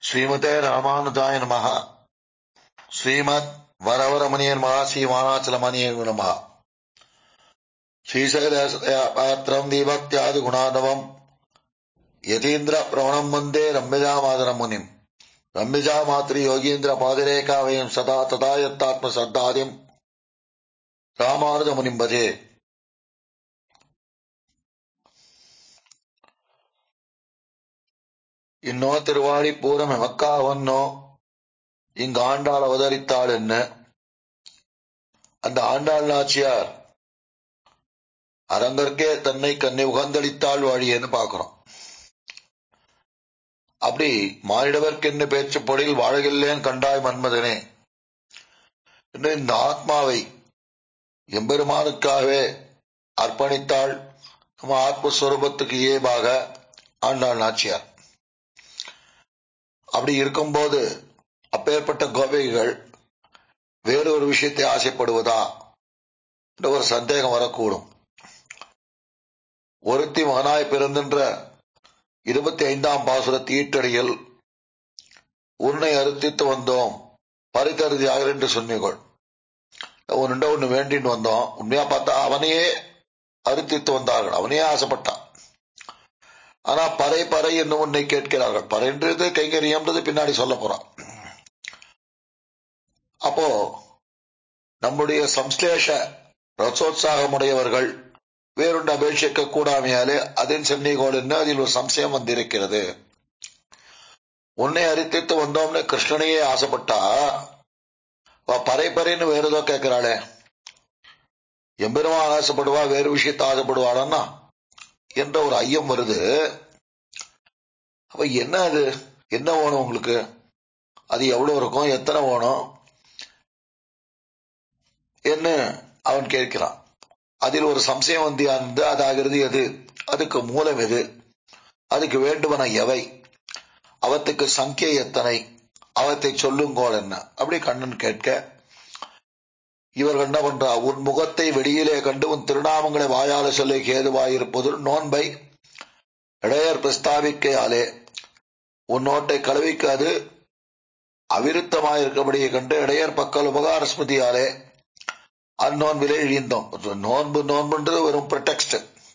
ஸ்ரீமதே ராமானுஜாய நமஹ ஸ்ரீமத் வரவரமணியன் மகா ஸ்ரீ வானாச்சலமணியன் நமஹ ஸ்ரீசகரபாத்திரம் தீபக்தியாதி குணாதவம் யதீந்திர பிரவணம் வந்தே ரம்யஜாமாதரம் முனிம் ரம்யஜா மாத்ரி யோகீந்திர பாதிரேகாவயம் சதா ததா யத்தாத்ம சத்தாதிம் ராமானுஜ முனிம் பஜே இன்னோ திருவாடி பூரம் எமக்காவன்னோ இங்கு ஆண்டாள் அவதரித்தாள் என்ன அந்த ஆண்டாள் நாச்சியார் அரங்கற்கே தன்னை கண்ணை உகந்தளித்தாள் வாழியன்னு பாக்குறோம் அப்படி மானிடவர்க்கென்னு பேச்சு பொழில் வாழகில்லேன் கண்டாய் மன்மதனே என்று இந்த ஆத்மாவை எம்பெருமானுக்காகவே அர்ப்பணித்தாள் நம்ம ஆத்மஸ்வரூபத்துக்கு இயல்பாக ஆண்டாள் நாச்சியார் அப்படி இருக்கும்போது அப்பேற்பட்ட கோபிகைகள் வேறொரு விஷயத்தை ஆசைப்படுவதா என்ற ஒரு சந்தேகம் வரக்கூடும் ஒருத்தி மகனாய் பிறந்தின்ற இருபத்தி ஐந்தாம் பாசுர தீட்டடியில் உன்னை அறுத்தித்து வந்தோம் பரிதருதியாக என்று சொன்னீர்கள் ஒன்றுண்ட ஒன்று வேண்டின்னு வந்தோம் உண்மையா பார்த்தா அவனையே அறுத்தித்து வந்தார்கள் அவனையே ஆசைப்பட்டான் ஆனா பறை பறை என்று உன்னை கேட்கிறார்கள் பறைன்றது கைங்கரியம்ன்றது பின்னாடி சொல்ல போறான் அப்போ நம்முடைய சம்ஸ்லேஷ ரசோத்சாகமுடையவர்கள் வேறொன்று அபேட்சிக்க கூடாமையாலே அதன் சென்னைகோள் என்ன அதில் ஒரு சம்சயம் வந்திருக்கிறது உன்னை அரித்தித்து வந்தோம்னு கிருஷ்ணனையே ஆசைப்பட்டா பறை பறைன்னு வேற ஏதோ கேட்கிறாளே எம்பெருமா ஆசைப்படுவா வேறு விஷயத்த ஆசைப்படுவாளன்னா என்ற ஒரு ஐயம் வருது அப்ப என்ன அது என்ன வேணும் உங்களுக்கு அது எவ்வளவு இருக்கும் எத்தனை வேணும் என்ன அவன் கேட்கிறான் அதில் ஒரு சம்சயம் வந்தியானது அதாகிறது எது அதுக்கு மூலம் எது அதுக்கு வேண்டுவன எவை அவத்துக்கு சங்கியை எத்தனை அவத்தை சொல்லுங்கோள் என்ன அப்படி கண்ணன் கேட்க இவர்கள் என்ன பண்றா உன் முகத்தை வெளியிலே கண்டு உன் திருநாமங்களை வாயால சொல்ல கேதுவாயிருப்பது நோன்பை இடையர் பிரஸ்தாவிக்கையாலே உன் நோட்டை கழுவிக்கு அது அவிருத்தமாயிருக்கபடியை கண்டு இடையர் பக்கல் உபகார ஸ்மிருதியாலே அந்நோன்பிலே இழிந்தோம் நோன்பு நோன்புன்றது வெறும் ப்ரொடெக்ட்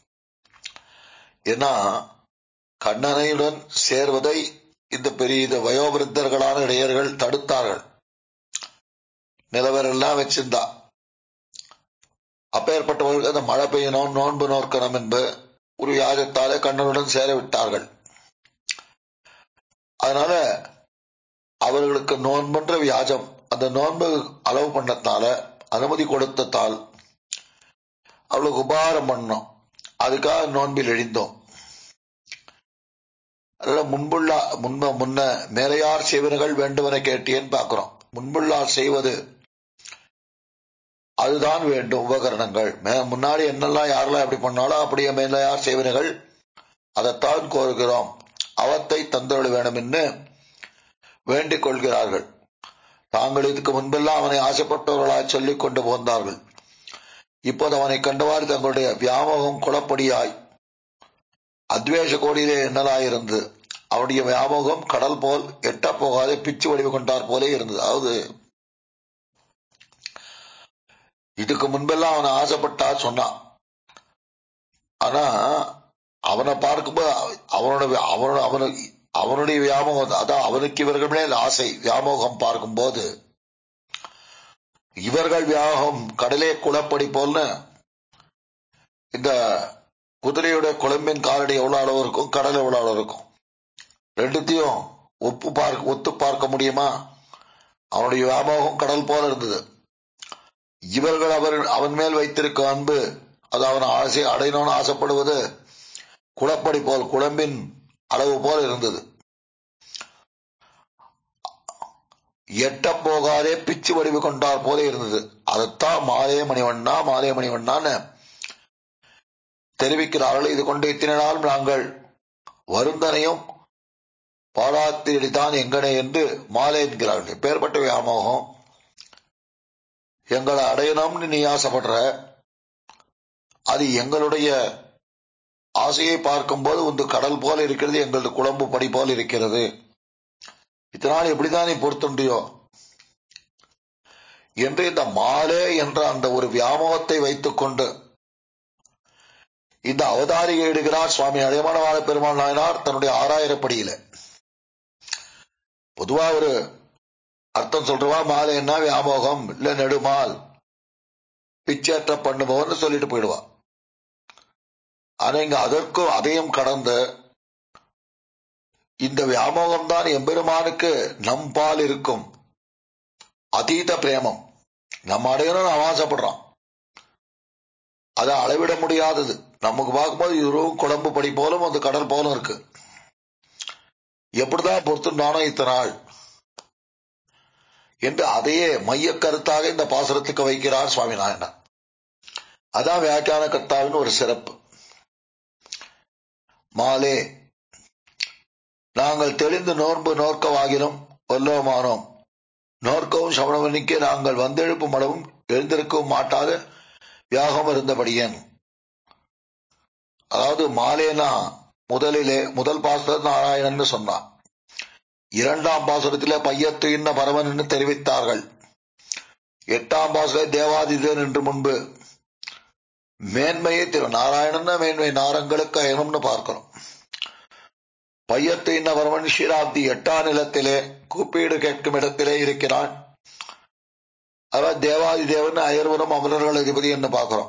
ஏன்னா கண்ணனையுடன் சேர்வதை இந்த பெரிய இந்த வயோபிருத்தர்களான இடையர்கள் தடுத்தார்கள் நிலவரெல்லாம் வச்சிருந்தா அப்பேற்பட்டவர்களுக்கு அந்த மழை பெய்யணும் நோன்பு நோக்கணும் என்பது ஒரு யாகத்தாலே கண்ணனுடன் சேர விட்டார்கள் அதனால அவர்களுக்கு நோன்புன்ற வியாஜம் அந்த நோன்பு அளவு பண்ணத்தால அனுமதி கொடுத்ததால் அவளுக்கு உபாரம் பண்ணோம் அதுக்காக நோன்பில் எழுந்தோம் அதனால முன்புள்ள முன்ப முன்ன மேலையார் செய்வர்கள் வேண்டுமென கேட்டேன்னு பாக்குறோம் முன்புள்ளார் செய்வது அதுதான் வேண்டும் உபகரணங்கள் முன்னாடி என்னெல்லாம் யாரெல்லாம் எப்படி பண்ணாலும் அப்படியே மேலையார் செய்வர்கள் அதைத்தான் கோருகிறோம் அவத்தை தந்தொழ வேண்டும் என்று வேண்டிக் கொள்கிறார்கள் தாங்கள் இதுக்கு முன்பெல்லாம் அவனை ஆசைப்பட்டவர்களாய் சொல்லிக் கொண்டு போந்தார்கள் இப்போது அவனை கண்டவாறு தங்களுடைய வியாமோகம் குளப்படியாய் அத்வேஷ கோடியிலே என்னலாயிருந்து அவனுடைய வியாமோகம் கடல் போல் எட்ட போகாத பிச்சு வடிவு கொண்டார் போலே இருந்தது அதாவது இதுக்கு முன்பெல்லாம் அவனை ஆசைப்பட்டா சொன்னான் ஆனா அவனை பார்க்கும்போது அவனோட அவனோட அவனுக்கு அவனுடைய வியாமோகம் அதான் அவனுக்கு இவர்கள் மேல் ஆசை வியாமோகம் பார்க்கும்போது இவர்கள் வியாகம் கடலே குளப்படி போல்னு இந்த குதிரையுடைய குழம்பின் காலடி எவ்வளவு அளவு இருக்கும் கடல் எவ்வளவு அளவு இருக்கும் ரெண்டுத்தையும் ஒப்பு பார்க்க ஒத்து பார்க்க முடியுமா அவனுடைய வியாமோகம் கடல் போல இருந்தது இவர்கள் அவர் அவன் மேல் வைத்திருக்க அன்பு அது அவன் ஆசை அடையணும்னு ஆசைப்படுவது குளப்படி போல் குழம்பின் அளவு போல இருந்தது எட்ட போகாதே பிச்சு வடிவு கொண்டார் போல இருந்தது அதைத்தான் மாலே மணிவண்ணா மாலே மணிவண்ணான்னு தெரிவிக்கிறார்கள் இது கொண்டு இத்தனை நாள் நாங்கள் வருந்தனையும் பாராத்திரிதான் எங்கனே என்று மாலை என்கிறார்கள் பேர்பட்ட வியாமோகம் எங்களை அடையணும்னு நீ ஆசைப்படுற அது எங்களுடைய ஆசையை பார்க்கும்போது வந்து கடல் போல இருக்கிறது எங்களது குழம்பு படி போல இருக்கிறது இத்தனால் எப்படிதான் நீ பொறுத்துண்டியோ என்று இந்த மாலே என்ற அந்த ஒரு வியாமோகத்தை வைத்துக் கொண்டு இந்த அவதாரிகை இடுகிறார் சுவாமி அடையமானவாத பெருமாள் நாயனார் தன்னுடைய ஆறாயிரப்படியில பொதுவா ஒரு அர்த்தம் சொல்றவா மாலை என்ன வியாமோகம் இல்ல நெடுமால் பிச்சேற்ற பண்ணுபவர்னு சொல்லிட்டு போயிடுவா ஆனா இங்க அதற்கும் அதையும் கடந்து இந்த வியாமோகம் தான் எம்பெருமானுக்கு நம் பால் இருக்கும் அதீத பிரேமம் நம்ம அடையணும்னு அவன் ஆசைப்படுறான் அதை அளவிட முடியாதது நமக்கு பார்க்கும்போது இதுவும் குழம்பு படி போலும் அந்த கடல் போலும் இருக்கு எப்படிதான் பொறுத்துட்டானோ இத்தனை நாள் என்று அதையே மைய கருத்தாக இந்த பாசுரத்துக்கு வைக்கிறார் சுவாமி நாயனார் அதான் வியாக்கியான கர்த்தாவின் ஒரு சிறப்பு மாலே நாங்கள் தெளிந்து நோன்பு நோர்க்கவாகிலும் வல்லோமானோம் நோர்க்கவும் சமணவனிக்கு நாங்கள் வந்தெழுப்பும் அளவும் எழுந்திருக்கவும் மாட்டாத வியாகம் இருந்தபடியன் அதாவது மாலேனா முதலிலே முதல் பாசுரம் நாராயணன் சொன்னான் இரண்டாம் பாசுரத்திலே பையத்து இன்ன பரவன் என்று தெரிவித்தார்கள் எட்டாம் பாசுர தேவாதிதன் என்று முன்பு மேன்மையை திரு நாராயணன் மேன்மை நாரங்களுக்கு அயனும்னு பார்க்கிறோம் பையத்து இன்ன பரவன் ஷீராப்தி எட்டாம் நிலத்திலே கூப்பீடு கேட்கும் இடத்திலே இருக்கிறான் அதாவது தேவாதி தேவன் அயர்வரும் அமரர்கள் அதிபதி என்று பார்க்கிறோம்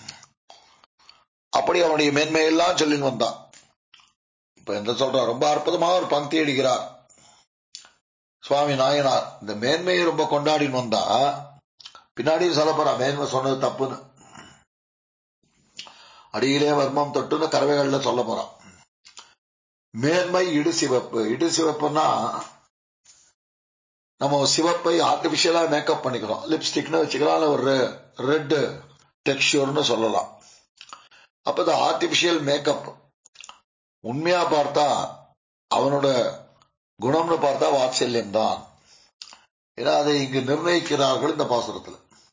அப்படி அவனுடைய மேன்மையெல்லாம் சொல்லி வந்தான் இப்ப என்ன சொல்றான் ரொம்ப அற்புதமாக ஒரு பங்கி அடிக்கிறார் சுவாமி நாயனார் இந்த மேன்மையை ரொம்ப கொண்டாடின்னு வந்தா பின்னாடியும் சொல்ல போறான் மேன்மை சொன்னது தப்புன்னு அடியிலே வர்மம் தொட்டுன்னு கறவைகள்ல சொல்ல போறான் மேன்மை இடு சிவப்பு இடு சிவப்புன்னா நம்ம சிவப்பை ஆர்டிபிஷியலா மேக்கப் பண்ணிக்கிறோம் லிப்ஸ்டிக்னு வச்சுக்கலாம் ஒரு ரெட் டெக்ஸ்டர்னு சொல்லலாம் அப்ப இந்த ஆர்டிபிஷியல் மேக்கப் உண்மையா பார்த்தா அவனோட குணம்னு பார்த்தா வாத்சல்யம் தான் ஏன்னா அதை இங்கு நிர்ணயிக்கிறார்கள் இந்த பாசுரத்துல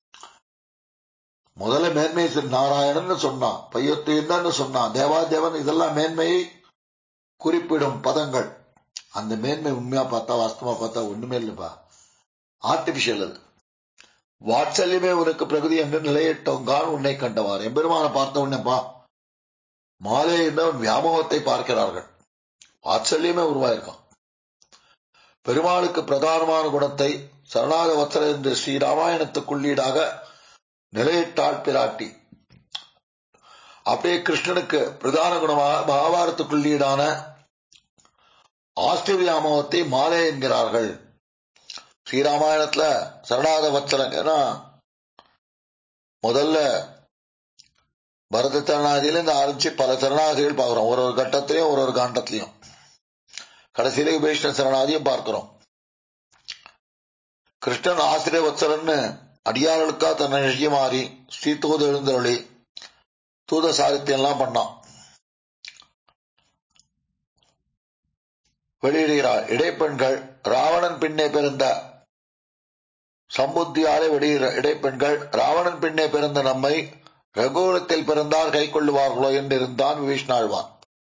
முதல்ல மேன்மை திரு நாராயணன் சொன்னான் பையத்து சொன்னான் தேவாதேவன் இதெல்லாம் மேன்மையை குறிப்பிடும் பதங்கள் அந்த மேன்மை உண்மையா பார்த்தா வாஸ்தவமா பார்த்தா ஒண்ணுமே இல்லப்பா ஆர்டிபிஷியல் அது வாட்சல்யமே உனக்கு பிரகதி என்று நிலையிட்டோங்கான் உன்னை கண்டவார் எம்பெருமான பார்த்த உடனேப்பா மாலை என்றவன் வியாமோகத்தை பார்க்கிறார்கள் வாத்சல்யமே உருவாயிருக்கான் பெருமாளுக்கு பிரதானமான குணத்தை சரணாக வத்சல என்று ஸ்ரீராமாயணத்துக்குள்ளீடாக நிலையிட்டாள் பிராட்டி அப்படியே கிருஷ்ணனுக்கு பிரதான குணமாக மகாபாரத்துக்குள்ளீடான ஆஸ்திரியாமவத்தை மாலை என்கிறார்கள் ஸ்ரீராமாயணத்துல சரணாத வத்சலங்கன்னா முதல்ல பரத சரணாதியில இந்த ஆரம்பிச்சு பல சரணாதிகள் பார்க்கிறோம் ஒரு ஒரு கட்டத்திலையும் ஒரு ஒரு காண்டத்திலையும் கடைசியில விபீஷ்ண சரணாதியும் பார்க்கிறோம் கிருஷ்ணன் ஆசிரிய வத்சலன்னு அடியார்களுக்கா தன்னை நிழி மாறி ஸ்ரீ தூது எழுந்தருளி தூத சாகித்யம் எல்லாம் பண்ணான் வெளியிடுகிறார் இடைப்பெண்கள் ராவணன் பின்னே பிறந்த சம்புத்தியாலே வெளியிட இடைப்பெண்கள் ராவணன் பின்னே பிறந்த நம்மை ரகுகுலத்தில் பிறந்தால் கை கொள்ளுவார்களோ என்றிருந்தான் விபீஷ்ணாழ்வான்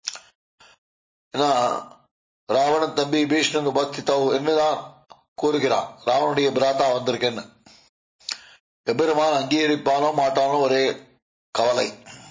ராவணன் தம்பி பீஷ்ணன் உபஸ்தித்தவ் என்றுதான் கூறுகிறான் ராவனுடைய பிராத்தா வந்திருக்கேன்னு எபெருமான் அங்கீகரிப்பானோ மாட்டானோ ஒரே கவலை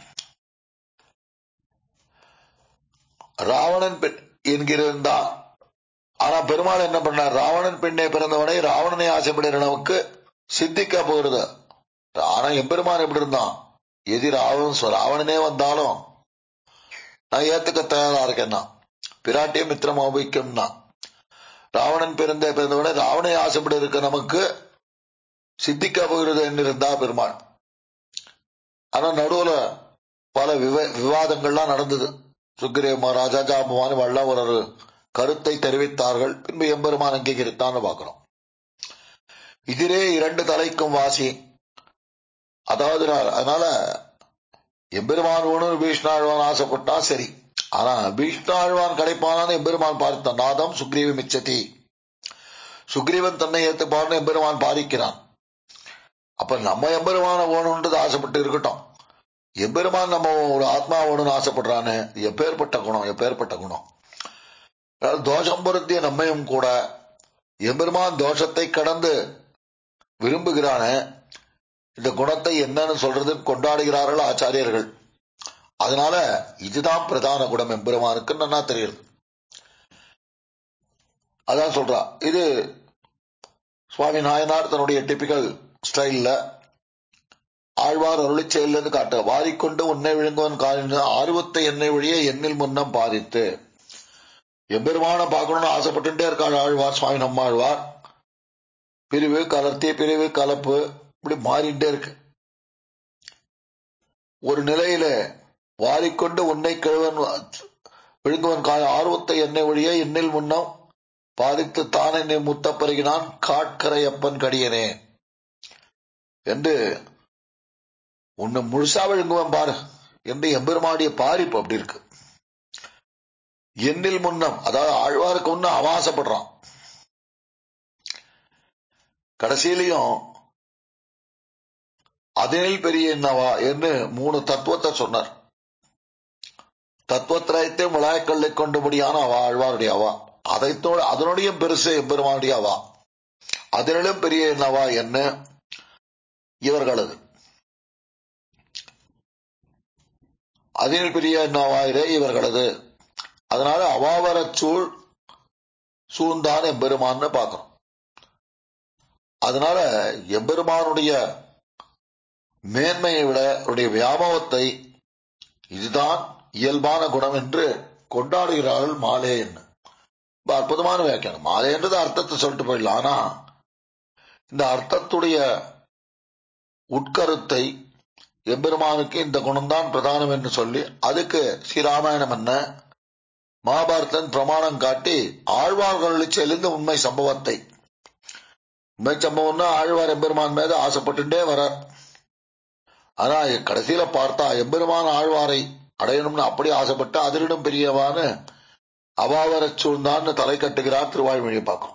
ராவணன் என்கிறதான் ஆனா பெருமாள் என்ன பண்ணார் ராவணன் பெண்ணே பிறந்தவனை ராவணனை ஆசைப்படுகிற நமக்கு சித்திக்க போகிறது ஆனா எம்பெருமான் எப்படி இருந்தான் எதி ராவணன் ராவணனே வந்தாலும் நான் ஏத்துக்க தயாரா இருக்கேன்னா பிராட்டியும் மித்திரம் உபயோகிக்கும்னா ராவணன் பிறந்த பிறந்தவனை ராவணை ஆசைப்பட இருக்க நமக்கு சித்திக்க போகிறது என்றிருந்தா பெருமாள் ஆனா நடுவுல பல விவாதங்கள்லாம் நடந்தது சுக்ரேவ மகாராஜா ஜாபவான் வல்ல ஒரு கருத்தை தெரிவித்தார்கள் பின்பு எம்பெருமான் அங்கீகரித்தான்னு பார்க்கிறோம் இதிலே இரண்டு தலைக்கும் வாசி அதாவது அதனால எம்பெருமான் ஒன்று பீஷ்ணாழ்வான் ஆசைப்பட்டா சரி ஆனா பீஷ்ணாழ்வான் கிடைப்பானான்னு எம்பெருமான் பார்த்தான் நாதம் சுக்ரீவ மிச்சதி சுக்ரீவன் தன்னை ஏத்துப்பான்னு எம்பெருமான் பாதிக்கிறான் அப்ப நம்ம எம்பெருமான வேணும்ன்றது ஆசைப்பட்டு இருக்கட்டும் எம்பெருமான் நம்ம ஒரு ஆத்மா வேணும்னு ஆசைப்படுறான்னு எப்பேற்பட்ட குணம் எப்பேற்பட்ட குணம் தோஷம் பொருத்திய நம்மையும் கூட எம்பெருமான் தோஷத்தை கடந்து விரும்புகிறான இந்த குணத்தை என்னன்னு சொல்றது கொண்டாடுகிறார்கள் ஆச்சாரியர்கள் அதனால இதுதான் பிரதான குணம் எம்பெருமானுக்கு நன்னா தெரியுது அதான் சொல்றா இது சுவாமி நாயனார் தன்னுடைய டிபிக்கல் ஸ்டைல்ல ஆழ்வார் அருளி செயலிருந்து காட்ட வாரிக்கொண்டு உன்னை விழுங்குவன் காலின் ஆர்வத்தை என்னை வழியே எண்ணில் முன்னம் பாதித்து எம்பெருமான பார்க்கணும்னு ஆசைப்பட்டுட்டே இருக்காள் ஆழ்வார் சுவாமி நம்மாழ்வார் பிரிவு கலர்த்தி பிரிவு கலப்பு இப்படி மாறிட்டே இருக்கு ஒரு நிலையில வாரிக்கொண்டு உன்னை கிழவன் விழுங்குவன் கால ஆர்வத்தை என்னை வழியே எண்ணில் முன்னம் பாதித்து தான் என்னை முத்த பருகினான் காட்கரையப்பன் கடியனே என்று உன்னை முழுசா விழுங்குவன் பாரு என்று எம்பெருமாடிய பாரிப்பு அப்படி இருக்கு எண்ணில் முன்னம் அதாவது ஆழ்வாருக்கு ஒண்ணு அவாசப்படுறான் கடைசியிலையும் அதனில் பெரிய என்னவா என்று மூணு தத்துவத்தை சொன்னார் தத்துவத்திரயத்தை விழாக்கல்லை கொண்டபடியான அவா ஆழ்வாருடைய அவா அதைத்தோடு அதனுடைய பெருசு எம்பெருமானுடைய அவா அதனிலும் பெரிய என்னவா என்ன இவர்களது அதில் பெரிய என்னவாயிரே இவர்களது அதனால அவாவரச் சூழ் சூழ்ந்தான் எம்பெருமான்னு பார்க்கிறோம் அதனால எம்பெருமானுடைய மேன்மையை விட அவருடைய வியாபவத்தை இதுதான் இயல்பான குணம் என்று கொண்டாடுகிறார்கள் மாலே என்ன ரொம்ப அற்புதமான வியாக்கியானம் மாலைன்றது அர்த்தத்தை சொல்லிட்டு போயிடலாம் ஆனா இந்த அர்த்தத்துடைய உட்கருத்தை எம்பெருமானுக்கு இந்த குணம்தான் பிரதானம் என்று சொல்லி அதுக்கு ஸ்ரீராமாயணம் என்ன மகாபாரதன் பிரமாணம் காட்டி ஆழ்வார்கள் செல்லுந்த உண்மை சம்பவத்தை உண்மை சம்பவம்னா ஆழ்வார் எம்பெருமான் மீது ஆசைப்பட்டுட்டே வரார் ஆனா கடைசியில பார்த்தா எம்பெருமான் ஆழ்வாரை அடையணும்னு அப்படி ஆசைப்பட்டு அதிரிடம் பெரியவான அவாவர சூழ்ந்தான்னு தலை கட்டுகிறார் திருவாய்மொழியை பார்க்கும்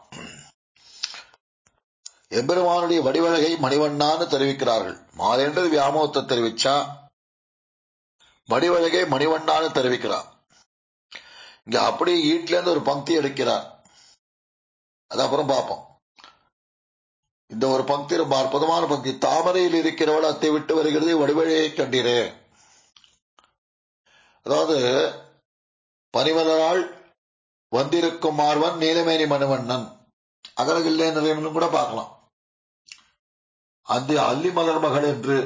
எம்பெருமானுடைய வடிவழகை மணிவண்ணான்னு தெரிவிக்கிறார்கள் மாதேன்றது வியாமோகத்தை தெரிவிச்சா வடிவழகை மணிவண்ணான்னு தெரிவிக்கிறார் இங்க அப்படியே ஈட்ல இருந்து ஒரு பங்கி எடுக்கிறார் அது அப்புறம் பார்ப்போம் இந்த ஒரு பங்கி ரொம்ப அற்புதமான பங்கி தாமரையில் இருக்கிறவள் அத்தை விட்டு வருகிறது வடிவழையை கண்டீரே அதாவது பனிமலரால் வந்திருக்கும் மார்வன் நீலமேனி மணிவண்ணன் அகலகில்லே நிறையன்னு கூட பார்க்கலாம் அந்த அல்லி மலர் மகள் என்று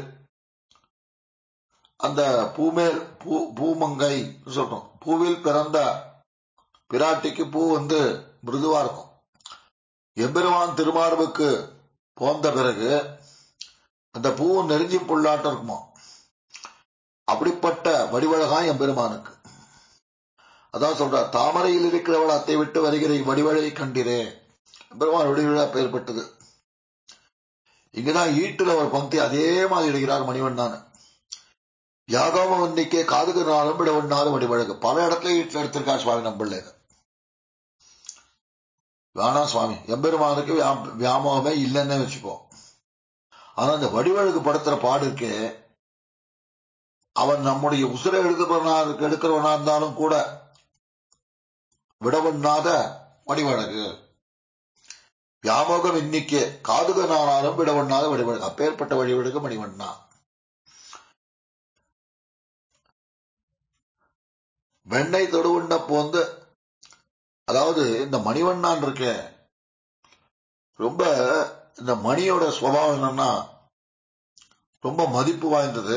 அந்த பூமேல் பூ பூமங்கை சொல்றோம் பூவில் பிறந்த பிராட்டிக்கு பூ வந்து மிருதுவா இருக்கும் எம்பெருமான் திருமார்புக்கு போந்த பிறகு அந்த பூ நெருஞ்சி புல்லாட்டம் இருக்குமா அப்படிப்பட்ட வடிவழகான் எம்பெருமானுக்கு அதான் சொல்ற தாமரையில் இருக்கிறவள் அத்தை விட்டு வருகிற வடிவழை கண்டிரே பெருமாள் வடிவிழா பெயர்பட்டது இங்கதான் ஈட்டுல ஒரு பங்கி அதே மாதிரி எடுக்கிறார் மணிவண்ணான் யாகாம வன்னிக்கே காதுக்கு நாளும் விடவண்ணாலும் வடிவழகு பல இடத்துல ஈட்டுல எடுத்திருக்கா சுவாமி நம்பிள்ள வேணாம் சுவாமி எம்பெருமானுக்கு வியாமோகமே இல்லைன்னு வச்சுப்போம் ஆனா அந்த வடிவழகு படுத்துற பாடு இருக்கே அவன் நம்முடைய உசுரை எடுக்கிறவனா எடுக்கிறவனா இருந்தாலும் கூட விடவண்ணாத வடிவழகு வியாமோகம் எண்ணிக்கை காதுகனானாலும் விடவண்ணாத வடிவழகு அப்பேற்பட்ட வழிவழகு மணிவண்ணா வெண்ணெய் தொடுவுண்ட போந்து அதாவது இந்த மணிவண்ணான் இருக்க ரொம்ப இந்த மணியோட சுவாவம் என்னன்னா ரொம்ப மதிப்பு வாய்ந்தது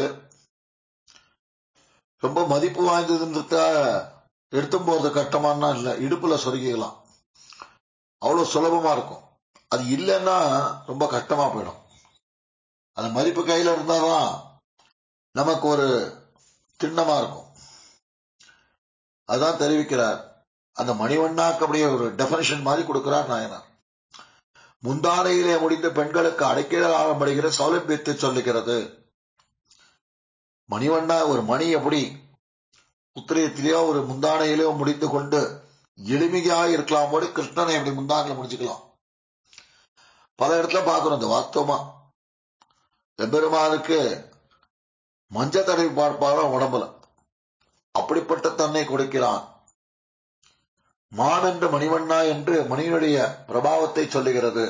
ரொம்ப மதிப்பு வாய்ந்ததுன்றத எடுத்தும் போறது கஷ்டமானா இல்ல இடுப்புல சொருகிக்கலாம் அவ்வளவு சுலபமா இருக்கும் அது இல்லைன்னா ரொம்ப கஷ்டமா போயிடும் அந்த மதிப்பு கையில இருந்தாதான் நமக்கு ஒரு திண்ணமா இருக்கும் அதான் தெரிவிக்கிறார் அந்த மணிவண்ணாக்கு அப்படியே ஒரு டெபனிஷன் மாதிரி கொடுக்கிறார் நாயனார் முந்தானையிலே முடிந்த பெண்களுக்கு அடைக்கலாகப்படுகிற சௌலபியத்தை சொல்லுகிறது மணிவண்ணா ஒரு மணி எப்படி உத்திரயத்திலேயோ ஒரு முந்தானையிலேயோ முடித்து கொண்டு எளிமையாக இருக்கலாம் போது கிருஷ்ணனை எப்படி முந்தானையில முடிச்சுக்கலாம் பல இடத்துல பார்க்கிறோம் இந்த வாஸ்தவமா எம்பெருமானுக்கு மஞ்ச தடவி பார்ப்பாரோ உடம்புல அப்படிப்பட்ட தன்னை கொடுக்கிறான் மான் என்ற மணிவண்ணா என்று மணியினுடைய பிரபாவத்தை சொல்லுகிறது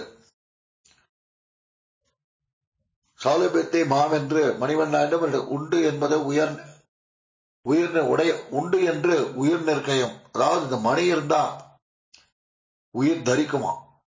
சௌலபியத்தை மாம் என்று மணிவண்ணா என்று உண்டு என்பதை உயர் உயிர் உடைய உண்டு என்று உயிர் நிற்கையும் அதாவது இந்த மணி இருந்தா உயிர் தரிக்குமா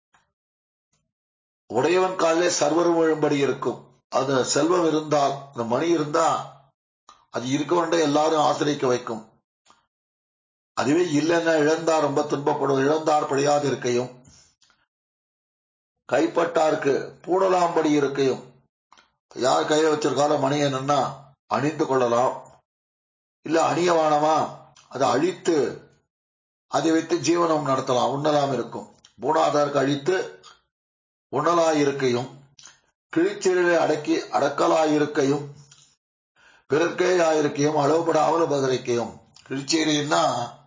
உடையவன் காலிலே சர்வரும் விழும்படி இருக்கும் அது செல்வம் இருந்தால் இந்த மணி இருந்தா அது இருக்க வேண்டிய எல்லாரும் ஆசிரிக்க வைக்கும் அதுவே இல்லைன்னா இழந்தார் ரொம்ப துன்பப்படும் இழந்தார் படியாது இருக்கையும் கைப்பட்டாருக்கு பூடலாம்படி இருக்கையும் யார் கையில வச்சிருக்காரோ மணி என்னன்னா அணிந்து கொள்ளலாம் இல்ல அணியவானமா அதை அழித்து அதை வைத்து ஜீவனம் நடத்தலாம் உண்ணலாம் இருக்கும் பூணாதாருக்கு அழித்து உணலாயிருக்கையும் கிழிச்சிலே அடக்கி அடக்கலாயிருக்கையும் பிறர்க்கே ஆயிருக்கையும் அளவுபடாமல் உபகரிக்கையும் கிழிச்சீரின்னா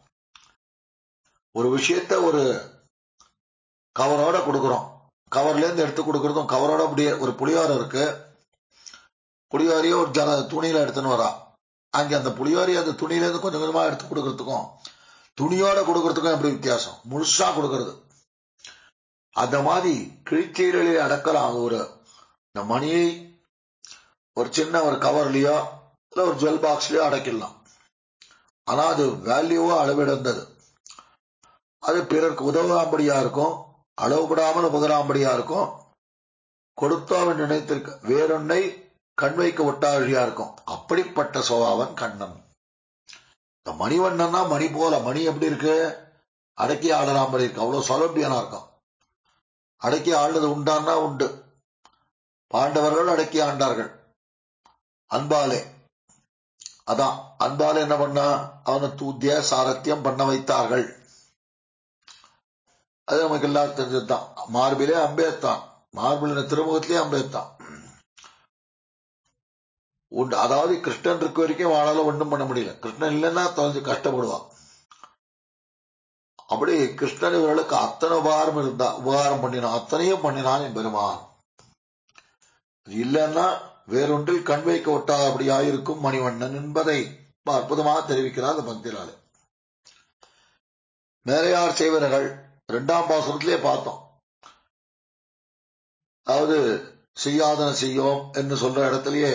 ஒரு விஷயத்த ஒரு கவரோட கொடுக்குறோம் கவர்ல இருந்து எடுத்து கொடுக்கறதும் கவரோட அப்படியே ஒரு புளியோரம் இருக்கு புளியோரையோ ஒரு ஜன துணியில எடுத்துன்னு வரா அங்க அந்த புளியோரி அந்த துணியில இருந்து கொஞ்சம் கொஞ்சமா எடுத்து கொடுக்கறதுக்கும் துணியோட கொடுக்கறதுக்கும் எப்படி வித்தியாசம் முழுசா கொடுக்கறது அந்த மாதிரி கிழிச்சீரலில் அடக்கலாம் ஒரு இந்த மணியை ஒரு சின்ன ஒரு கவர்லயோ இல்ல ஒரு ஜுவல் பாக்ஸ்லயோ அடைக்கலாம் ஆனா அது வேல்யூவோ அளவிடந்தது அது பிறருக்கு உதவாம்படியா இருக்கும் அளவுபடாமல் உபகராம்படியா இருக்கும் கொடுத்தவன் நினைத்திருக்க வேறொன்னை கண் வைக்க ஒட்டாழியா இருக்கும் அப்படிப்பட்ட சோபாவன் கண்ணன் இந்த மணிவண்ணன்னா மணி போல மணி எப்படி இருக்கு அடக்கி ஆடலாம் இருக்கு அவ்வளவு சௌலபியனா இருக்கும் அடக்கி ஆள்றது உண்டான்னா உண்டு பாண்டவர்கள் அடக்கி ஆண்டார்கள் அன்பாலே அதான் அன்பாலே என்ன பண்ணா அவனை தூத்திய சாரத்தியம் பண்ண வைத்தார்கள் அது நமக்கு எல்லாரும் தெரிஞ்சதுதான் மார்பிலே அம்பேத்தான் மார்பிலின திருமுகத்திலே அம்பேத்தான் உண்டு அதாவது கிருஷ்ணன் இருக்க வரைக்கும் வாழால ஒன்றும் பண்ண முடியல கிருஷ்ணன் இல்லைன்னா தொலைஞ்சு கஷ்டப்படுவான் அப்படி கிருஷ்ணன் இவர்களுக்கு அத்தனை உபகாரம் இருந்தா உபகாரம் பண்ணினான் அத்தனையும் பண்ணினான் என் பெருமான் இல்லைன்னா வேறொன்றில் கண் வைக்க ஒட்டாதபடியாயிருக்கும் மணிவண்ணன் என்பதை அற்புதமாக தெரிவிக்கிறார் அந்த பக்திலாலே மேலையார் செய்வர்கள் இரண்டாம் பாசுரத்திலே பார்த்தோம் அதாவது செய்யாதன செய்யோம் என்று சொல்ற இடத்திலேயே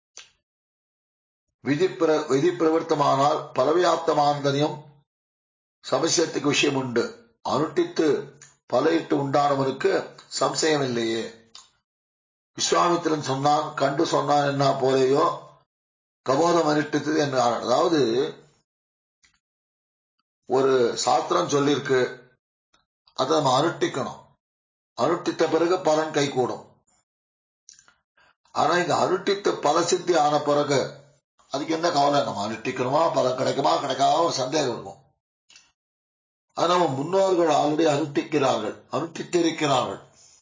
விதி விதி பிரவர்த்தமானால் பலவியாப்தமாந்தனியம் சமசியத்துக்கு விஷயம் உண்டு அனுட்டித்து பலையிட்டு உண்டானவனுக்கு சம்சயம் இல்லையே விஸ்வாமித்திரன் சொன்னான் கண்டு சொன்னான் என்ன போலேயோ கபோதம் அனுஷ்டித்தது என்றார் அதாவது ஒரு சாஸ்திரம் சொல்லியிருக்கு அதை நம்ம அனுஷ்டிக்கணும் அனுஷ்டித்த பிறகு பலன் கை கூடும் ஆனா இந்த அனுஷ்டித்த பல சித்தி ஆன பிறகு அதுக்கு என்ன கவலை நம்ம அனுஷ்டிக்கணுமா பலன் கிடைக்குமா கிடைக்காம ஒரு சந்தேகம் இருக்கும் அது நம்ம முன்னோர்கள் ஆல்ரெடி அனுஷ்டிக்கிறார்கள் அனுஷ்டித்திருக்கிறார்கள்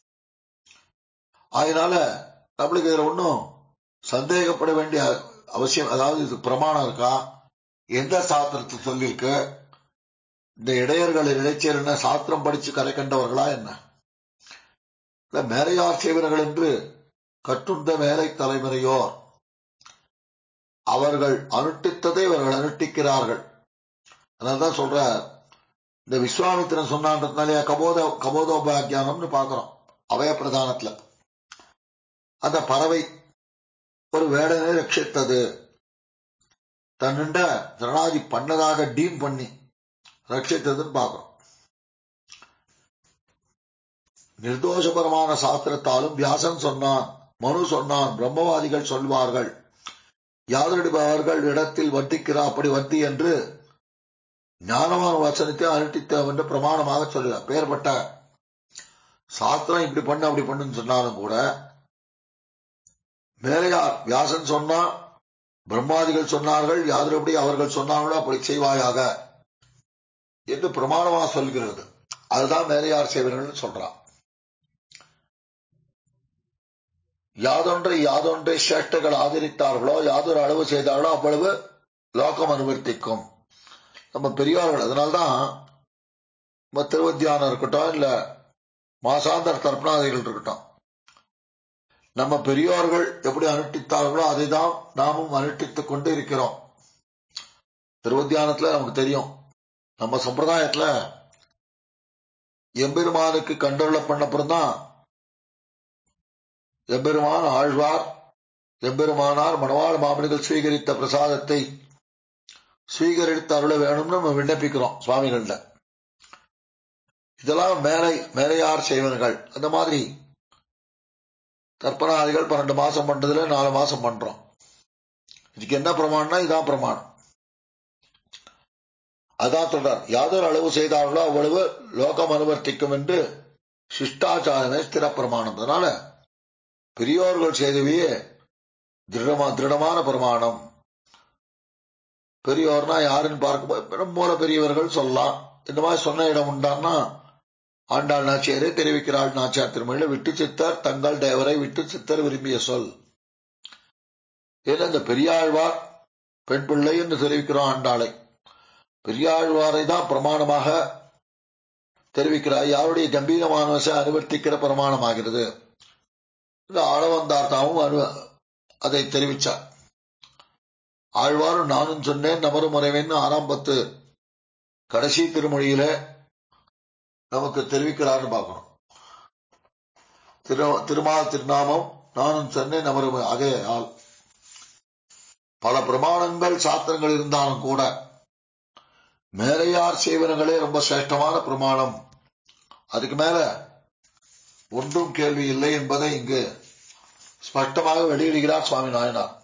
அதனால நம்மளுக்கு இதுல ஒன்றும் சந்தேகப்பட வேண்டிய அவசியம் அதாவது இது பிரமாணம் இருக்கா எந்த சாஸ்திரத்தில் சொல்லியிருக்கு இந்த இடையர்கள் இடைச்சல் என்ன சாஸ்திரம் படிச்சு கரை கண்டவர்களா என்ன இல்ல மேலையார் செய்வர்கள் என்று கற்றுண்ட மேலை தலைமுறையோர் அவர்கள் அனுட்டித்ததை இவர்கள் அனுட்டிக்கிறார்கள் அதனால்தான் சொல்ற இந்த விஸ்வாமித்திரன் சொன்னான்றதுனாலே கபோத கபோதோபாக்கியானம்னு பாக்குறோம் அவய பிரதானத்துல அந்த பறவை ஒரு வேடனை ரட்சித்தது தன்னிண்ட ஜனநாதி பண்ணதாக டீம் பண்ணி ரட்சித்ததுன்னு பார்க்கிறோம் நிர்தோஷபரமான சாஸ்திரத்தாலும் வியாசன் சொன்னான் மனு சொன்னான் பிரம்மவாதிகள் சொல்வார்கள் யாதரிடுபவர்கள் இடத்தில் வர்த்திக்கிறா அப்படி வர்த்தி என்று ஞானமான வசனத்தை அனுட்டித்தோம் என்று பிரமாணமாக சொல்லுகிறார் பெயர்பட்ட சாஸ்திரம் இப்படி பண்ணு அப்படி பண்ணுன்னு சொன்னாலும் கூட மேலையார் வியாசன் சொன்னா பிரம்மாதிகள் சொன்னார்கள் யாதரபடி அவர்கள் சொன்னார்களோ அப்படி செய்வாயாக என்று பிரமாணமாக சொல்கிறது அதுதான் மேலையார் செய்வர்கள் சொல்றான் யாதொன்றை யாதொன்றை சேஷ்டங்கள் ஆதரித்தார்களோ யாதொரு அளவு செய்தார்களோ அவ்வளவு லோகம் அனுவர்த்திக்கும் நம்ம பெரியார்கள் அதனால்தான் நம்ம திருவத்தியானம் இருக்கட்டும் இல்ல மாசாந்தர தர்ப்பணாதிகள் இருக்கட்டும் நம்ம பெரியோர்கள் எப்படி அனுஷ்டித்தார்களோ அதை தான் நாமும் அனுஷ்டித்துக் கொண்டு இருக்கிறோம் திருவத்தியானத்துல நமக்கு தெரியும் நம்ம சம்பிரதாயத்துல எம்பெருமானுக்கு கண்டருள பண்ணப்புறம் தான் எம்பெருமான் ஆழ்வார் எம்பெருமானார் மணவாள மாமனிகள் சுவீகரித்த பிரசாதத்தை சுவீகரித்து அருள வேணும்னு நம்ம விண்ணப்பிக்கிறோம் சுவாமிகள்ல இதெல்லாம் மேலை மேலையார் செய்வர்கள் அந்த மாதிரி தர்ப்பணாதிகள் பன்னெண்டு மாசம் பண்றதுல நாலு மாசம் பண்றோம் இதுக்கு என்ன பிரமாணம்னா இதான் பிரமாணம் அதான் சொல்றார் யாதொரு அளவு செய்தார்களோ அவ்வளவு லோகம் அனுவர்த்திக்கும் என்று சிஷ்டாச்சாரமே ஸ்திர பிரமாணம் அதனால பெரியோர்கள் செய்தவையே திருடமா திருடமான பிரமாணம் பெரியோர்னா யாருன்னு பார்க்கும்போது மூல பெரியவர்கள் சொல்லலாம் இந்த மாதிரி சொன்ன இடம் உண்டான்னா ஆண்டாள் நாச்சியரே தெரிவிக்கிறாள் நாச்சியார் திருமொழியில விட்டு சித்தர் தங்கள் தேவரை விட்டு சித்தர் விரும்பிய சொல் ஏன்னா இந்த பெரியாழ்வார் பெண் பிள்ளை என்று தெரிவிக்கிறோம் ஆண்டாளை பெரியாழ்வாரை தான் பிரமாணமாக தெரிவிக்கிறார் யாருடைய கம்பீரமான அனுவர்த்திக்கிற பிரமாணமாகிறது இந்த ஆளவந்தார்த்தாவும் அனு அதை தெரிவிச்சார் ஆழ்வாரும் நானும் சொன்னேன் நமரும் முறைவேன்னு ஆறாம் பத்து கடைசி திருமொழியில நமக்கு தெரிவிக்கிறார்னு பார்க்கணும் திரு திருமால் திருநாமம் நானும் சொன்னேன் நமரும் அதே ஆள் பல பிரமாணங்கள் சாத்திரங்கள் இருந்தாலும் கூட மேலையார் சேவனங்களே ரொம்ப சிரேஷ்டமான பிரமாணம் அதுக்கு மேல ஒன்றும் கேள்வி இல்லை என்பதை இங்கு ஸ்பஷ்டமாக வெளியிடுகிறார் சுவாமி நாயனார்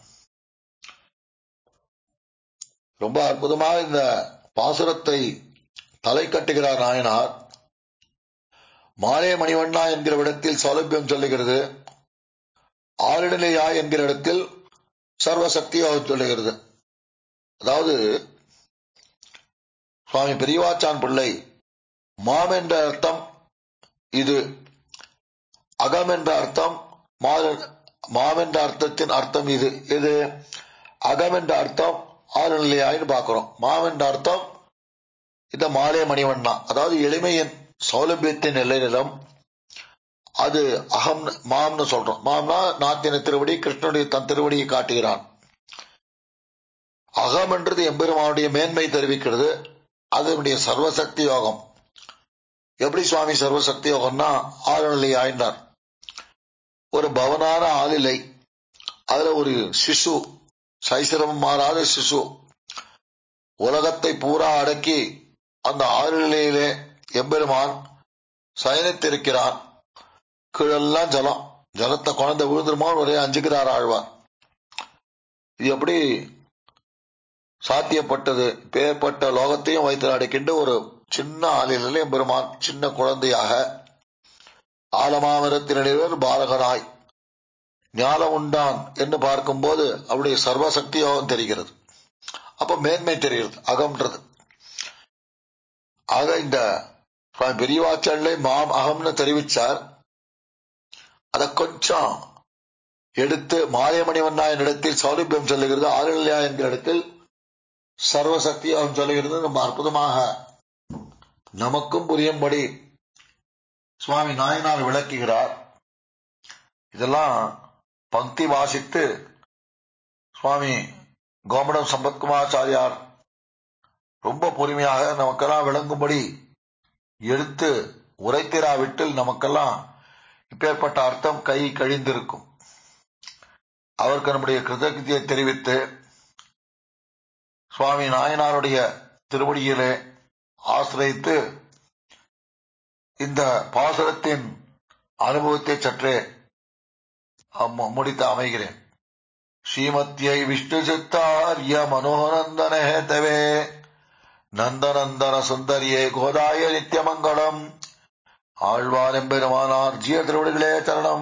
ரொம்ப அற்புதமாக இந்த பாசுரத்தை தலை கட்டுகிறார் நாயனார் மாலே மணிவண்ணா என்கிற இடத்தில் சௌலபியம் சொல்லுகிறது ஆறுநிலையா என்கிற இடத்தில் சர்வசக்தியாக சொல்லுகிறது அதாவது சுவாமி பெரியவாச்சான் பிள்ளை மாம் என்ற அர்த்தம் இது அகம் என்ற அர்த்தம் மாம் என்ற அர்த்தத்தின் அர்த்தம் இது இது அகம் என்ற அர்த்தம் ஆறு நிலையாயின்னு பார்க்கிறோம் மாம் என்ற அர்த்தம் இந்த மாலே மணிவண்ணா அதாவது எளிமையின் சௌலபியத்தின் எல்லை நிலம் அது அகம் மாம்னு சொல்றோம் மாம்னா நாத்தின திருவடி கிருஷ்ணனுடைய தன் திருவடியை காட்டுகிறான் அகம் என்றது எம்பெருமானுடைய மேன்மை தெரிவிக்கிறது அதனுடைய சர்வசக்தி யோகம் எப்படி சுவாமி சர்வசக்தி யோகம்னா ஆறுநிலை ஆயினார் ஒரு பவனான ஆளிலை அதுல ஒரு சிசு சைசிரமம் மாறாத சிசு உலகத்தை பூரா அடக்கி அந்த ஆறுநிலையிலே எம்பெருமான் சயனித்திருக்கிறான் கீழெல்லாம் ஜலம் ஜலத்தை குழந்தை விழுந்துருமோ ஒரே அஞ்சுக்கிறார் ஆழ்வார் இது எப்படி சாத்தியப்பட்டது பேர்பட்ட லோகத்தையும் வைத்து அடைக்கின்ற ஒரு சின்ன ஆளிலே பெருமான் சின்ன குழந்தையாக ஆலமாமரத்தினர் பாலகனாய் ஞானம் உண்டான் என்று பார்க்கும்போது அவருடைய சர்வசக்தி யோகம் தெரிகிறது அப்ப மேன்மை தெரிகிறது அகம்ன்றது ஆக இந்த பெரியவாச்சல்ல மாம் அகம்னு தெரிவிச்சார் அத கொஞ்சம் எடுத்து மாரியமணிவண்ணா என்ற இடத்தில் சௌலபியம் சொல்லுகிறது ஆளுநிலையா என்கிற இடத்தில் சர்வசக்தி அவன் சொல்லுகிறது ரொம்ப அற்புதமாக நமக்கும் புரியும்படி சுவாமி நாயனார் விளக்குகிறார் இதெல்லாம் பக்தி வாசித்து சுவாமி கோமடம் சம்பத்குமாராச்சாரியார் ரொம்ப பொறுமையாக நமக்கெல்லாம் விளங்கும்படி எடுத்து உரைத்திராவிட்டில் நமக்கெல்லாம் இப்பேற்பட்ட அர்த்தம் கை கழிந்திருக்கும் அவருக்கு நம்முடைய கிருதஜத்தை தெரிவித்து சுவாமி நாயனாருடைய திருவடியிலே ஆசிரியத்து இந்த பாசுரத்தின் அனுபவத்தை சற்றே முடித்து அமைகிறேன் ஸ்ரீமத்யை விஷ்ணு சித்தாரிய மனோநந்தன ஹேதவே நந்தநந்தன சுந்தரியே கோதாய நித்தியமங்கலம் ஆழ்வார் எம்பெருமானார் ஜிய திருவடிகளே தரணம்